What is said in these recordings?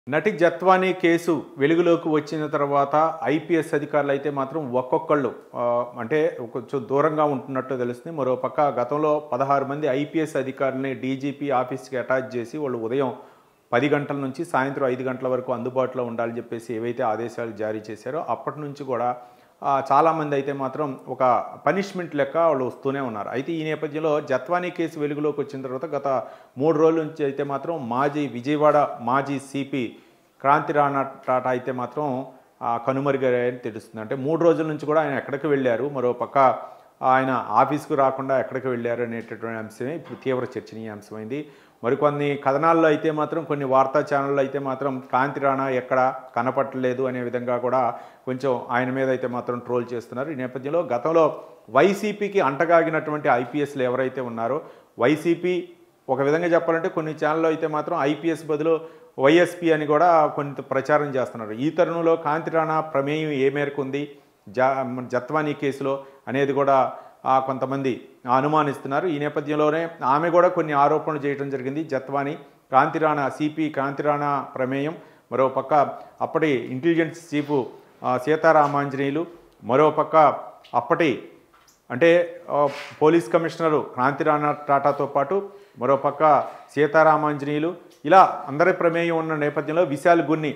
నటి జత్వానీ కేసు వెలుగులోకి వచ్చిన తర్వాత ఐపీఎస్ అధికారులు అయితే మాత్రం ఒక్కొక్కళ్ళు ఆ, అంటే కొంచెం దూరంగా ఉంటున్నట్టు తెలుస్తుంది మరోపక్క గతంలో పదహారు మంది ఐపీఎస్ అధికారులని డీజీపీ ఆఫీస్కి అటాచ్ చేసి వాళ్ళు ఉదయం పది గంటల నుంచి సాయంత్రం ఐదు గంటల వరకు అందుబాటులో ఉండాలని చెప్పేసి ఏవైతే ఆదేశాలు జారీ చేశారో అప్పటి నుంచి కూడా ఆ, చాలామంది అయితే మాత్రం ఒక పనిష్మెంట్ లెక్క వాళ్ళు వస్తూనే ఉన్నారు అయితే ఈ నేపథ్యంలో జత్వానీ కేసు వెలుగులోకి వచ్చిన తర్వాత గత మూడు రోజుల నుంచి అయితే మాత్రం మాజీ విజయవాడ మాజీ సిపి క్రాంతి రాణా టాటా అయితే మాత్రం ఆ, కనుమరుగయ్యారని తెలుస్తుంది అంటే మూడు రోజుల నుంచి కూడా ఆయన ఎక్కడికి వెళ్ళారు మరో పక్క ఆయన ఆఫీస్కు రాకుండా ఎక్కడికి వెళ్ళారు అనేటటువంటి అంశమే ఇప్పుడు తీవ్ర చర్చనీయాంశమైంది మరికొన్ని కథనాల్లో అయితే మాత్రం కొన్ని వార్తా ఛానళ్ళు అయితే మాత్రం కాంతి రాణా ఎక్కడ కనపట్టలేదు అనే విధంగా కూడా కొంచెం ఆయన మీద అయితే మాత్రం ట్రోల్ చేస్తున్నారు ఈ నేపథ్యంలో గతంలో వైసీపీకి అంటగాగినటువంటి ఐపీఎస్లు ఎవరైతే ఉన్నారో వైసీపీ ఒక విధంగా చెప్పాలంటే కొన్ని ఛానల్లో అయితే మాత్రం ఐపీఎస్ బదులు వైఎస్పీ అని కూడా కొంత ప్రచారం చేస్తున్నారు ఈ తరుణంలో కాంతి రాణా ప్రమేయం ఏ మేరకు ఉంది జా జత్వానీ కేసులో అనేది కూడా ఆ, కొంతమంది అనుమానిస్తున్నారు ఈ నేపథ్యంలోనే ఆమె కూడా కొన్ని ఆరోపణలు చేయడం జరిగింది జత్వానీ కాంతిరాణా సిపి కాంతిరాణా ప్రమేయం మరోపక్క అప్పటి ఇంటెలిజెన్స్ చీఫ్ ఆ, సీతారామాంజనేయులు మరోపక్క అప్పటి అంటే ఆ, పోలీస్ కమిషనరు క్రాంతి రాణా టాటాతో పాటు మరోపక్క సీతారామాంజనేయులు ఇలా అందరి ప్రమేయం ఉన్న నేపథ్యంలో విశాల్ గున్ని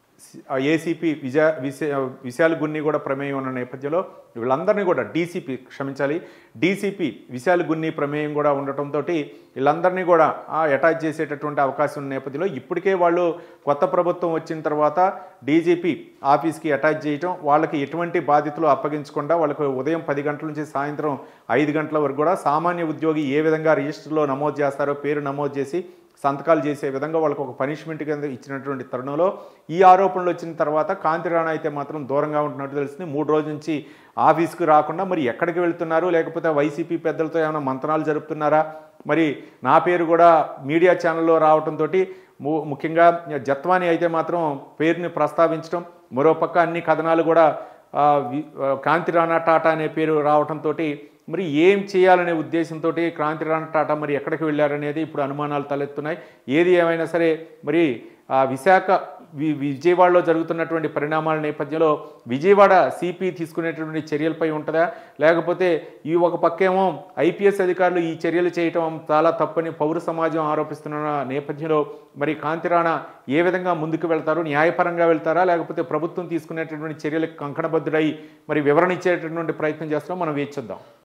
ఏసీపీ విజయ విశ విశాల్ గున్ని కూడా ప్రమేయం ఉన్న నేపథ్యంలో వీళ్ళందరినీ కూడా డీసీపీ క్షమించాలి డీసీపీ విశాల్ గున్ని ప్రమేయం కూడా ఉండటంతో వీళ్ళందరినీ కూడా అటాచ్ చేసేటటువంటి అవకాశం ఉన్న నేపథ్యంలో ఇప్పటికే వాళ్ళు కొత్త ప్రభుత్వం వచ్చిన తర్వాత డీజీపీ ఆఫీస్కి అటాచ్ చేయటం వాళ్ళకి ఎటువంటి బాధ్యతలు అప్పగించకుండా వాళ్ళకి ఉదయం పది గంటల నుంచి సాయంత్రం ఐదు గంటల వరకు కూడా సామాన్య ఉద్యోగి ఏ విధంగా రిజిస్టర్లో నమోదు చేస్తారో పేరు నమోదు చేసి సంతకాలు చేసే విధంగా వాళ్ళకి ఒక పనిష్మెంట్ కింద ఇచ్చినటువంటి తరుణంలో ఈ ఆరోపణలు వచ్చిన తర్వాత కాంతి రాణా అయితే మాత్రం దూరంగా ఉంటున్నట్టు తెలిసింది మూడు రోజుల నుంచి ఆఫీస్కి రాకుండా మరి ఎక్కడికి వెళ్తున్నారు లేకపోతే వైసీపీ పెద్దలతో ఏమైనా మంత్రాలు జరుపుతున్నారా మరి నా పేరు కూడా మీడియా ఛానల్లో రావడంతో ముఖ్యంగా జత్వాని అయితే మాత్రం పేరుని ప్రస్తావించడం మరోపక్క అన్ని కథనాలు కూడా ఆ, వి- ఆ, కాంతి రాణా టాటా అనే పేరు రావడంతో మరి ఏం చేయాలనే ఉద్దేశంతో క్రాంతి రాణా టాటా మరి ఎక్కడికి వెళ్ళారనేది ఇప్పుడు అనుమానాలు తలెత్తున్నాయి ఏది ఏమైనా సరే మరి ఆ విశాఖ వి- విజయవాడలో జరుగుతున్నటువంటి పరిణామాల నేపథ్యంలో విజయవాడ సిపి తీసుకునేటువంటి చర్యలపై ఉంటుందా లేకపోతే ఈ ఒక పక్కేమో ఐపీఎస్ అధికారులు ఈ చర్యలు చేయటం చాలా తప్పని పౌర సమాజం ఆరోపిస్తున్న నేపథ్యంలో మరి కాంతిరాణ ఏ విధంగా ముందుకు వెళ్తారు న్యాయపరంగా వెళ్తారా లేకపోతే ప్రభుత్వం తీసుకునేటటువంటి చర్యలకు కంకణబద్ధుడై మరి వివరణ ఇచ్చేటటువంటి ప్రయత్నం చేస్తారో మనం వేచి చూద్దాం